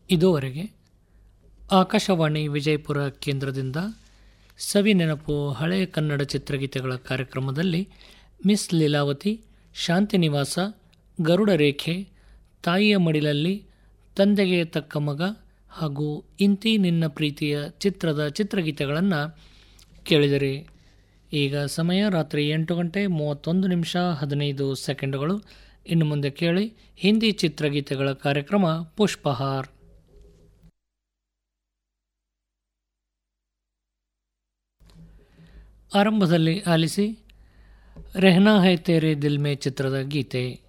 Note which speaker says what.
Speaker 1: ಇದುವರೆಗೆ ಆಕಾಶವಾಣಿ ವಿಜಯಪುರ ಕೇಂದ್ರದಿಂದ ಸವಿ ನೆನಪು ಹಳೆಯ ಕನ್ನಡ ಚಿತ್ರಗೀತೆಗಳ ಕಾರ್ಯಕ್ರಮದಲ್ಲಿ ಮಿಸ್ ಲೀಲಾವತಿ ಶಾಂತಿನಿವಾಸ ಗರುಡ ರೇಖೆ ತಾಯಿಯ ಮಡಿಲಲ್ಲಿ ತಂದೆಗೆ ತಕ್ಕ ಮಗ ಹಾಗೂ ಇಂತಿ ನಿನ್ನ ಪ್ರೀತಿಯ ಚಿತ್ರದ ಚಿತ್ರಗೀತೆಗಳನ್ನು ಕೇಳಿದಿರಿ ಈಗ ಸಮಯ ರಾತ್ರಿ ಎಂಟು ಗಂಟೆ ಮೂವತ್ತೊಂದು ನಿಮಿಷ ಹದಿನೈದು ಸೆಕೆಂಡುಗಳು ಇನ್ನು ಮುಂದೆ ಕೇಳಿ ಹಿಂದಿ ಚಿತ್ರಗೀತೆಗಳ ಕಾರ್ಯಕ್ರಮ ಪುಷ್ಪಹಾರ್ ಆರಂಭದಲ್ಲಿ ಆಲಿಸಿ ರೆಹನಾ ಹೈ ತೇರೆ ದಿಲ್ ಮೇ ಚಿತ್ರದ ಗೀತೆ